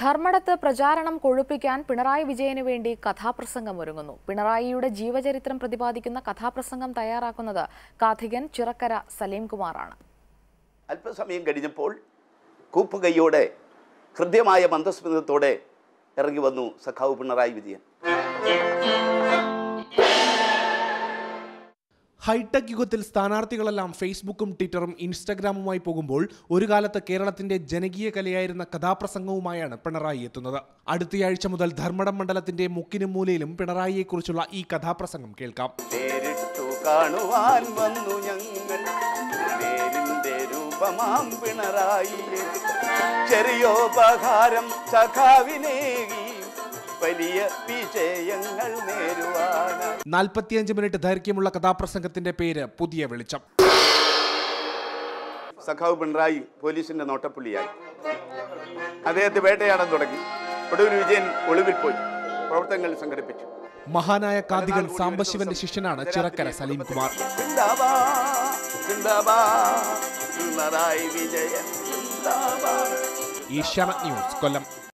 ധർമ്മടത്ത് പ്രചാരണം കൊഴുപ്പിക്കാൻ പിണറായി വിജയന് വേണ്ടി കഥാപ്രസംഗം ഒരുങ്ങുന്നു പിണറായിയുടെ ജീവചരിത്രം പ്രതിപാദിക്കുന്ന കഥാപ്രസംഗം തയ്യാറാക്കുന്നത് കാഥികൻ ചിറക്കര സലീംകുമാറാണ് അല്പസമയം കഴിഞ്ഞപ്പോൾ കൂപ്പുകൈയോടെ ഹൃദ്യമായ മന്ദസ്മിതത്തോടെ ഇറങ്ങി വന്നു സഖാവ് പിണറായി വിജയൻ ഹൈടെക് യുഗത്തിൽ സ്ഥാനാർത്ഥികളെല്ലാം ഫേസ്ബുക്കും ട്വിറ്ററും ഇൻസ്റ്റഗ്രാമുമായി പോകുമ്പോൾ ഒരു കാലത്ത് കേരളത്തിന്റെ ജനകീയ കലയായിരുന്ന കഥാപ്രസംഗവുമായാണ് പിണറായി എത്തുന്നത് അടുത്തയാഴ്ച മുതൽ ധർമ്മടം മണ്ഡലത്തിന്റെ മുക്കിനും മൂലയിലും പിണറായിയെക്കുറിച്ചുള്ള ഈ കഥാപ്രസംഗം കേൾക്കാം നേരിട്ടു കാണുവാൻ വന്നു ഞങ്ങൾ നേരിന്റെ രൂപമാം പിണറായിയെ ചെറിയോപകാരം സഖാവിനേകി വലിയ വിജയങ്ങൾ നേരുവാനായി നാൽപ്പത്തിയഞ്ച് മിനിറ്റ് ദൈർഘ്യമുള്ള കഥാപ്രസംഗത്തിന്റെ പേര് പുതിയ വെളിച്ചം സഖാവ് പിണറായി പോലീസിന്റെ നോട്ടപ്പുള്ളിയായി അദ്ദേഹത്തെ വേട്ടയാടാൻ തുടങ്ങി ഒടുവിൽ വിജയൻ ഒളിവിൽ പോയി പ്രവർത്തനങ്ങൾ സംഘടിപ്പിച്ചു മഹാനായ കാതികൻ സാംബശിവന്റെ ശിഷ്യനാണ് ചിറക്കര സലീംകുമാർ സിന്ദാബാ, സിന്ദാബാ, പിണറായി വിജയൻ സിന്ദാബാ. ഏഷ്യാനെറ്റ് ന്യൂസ് കൊല്ലം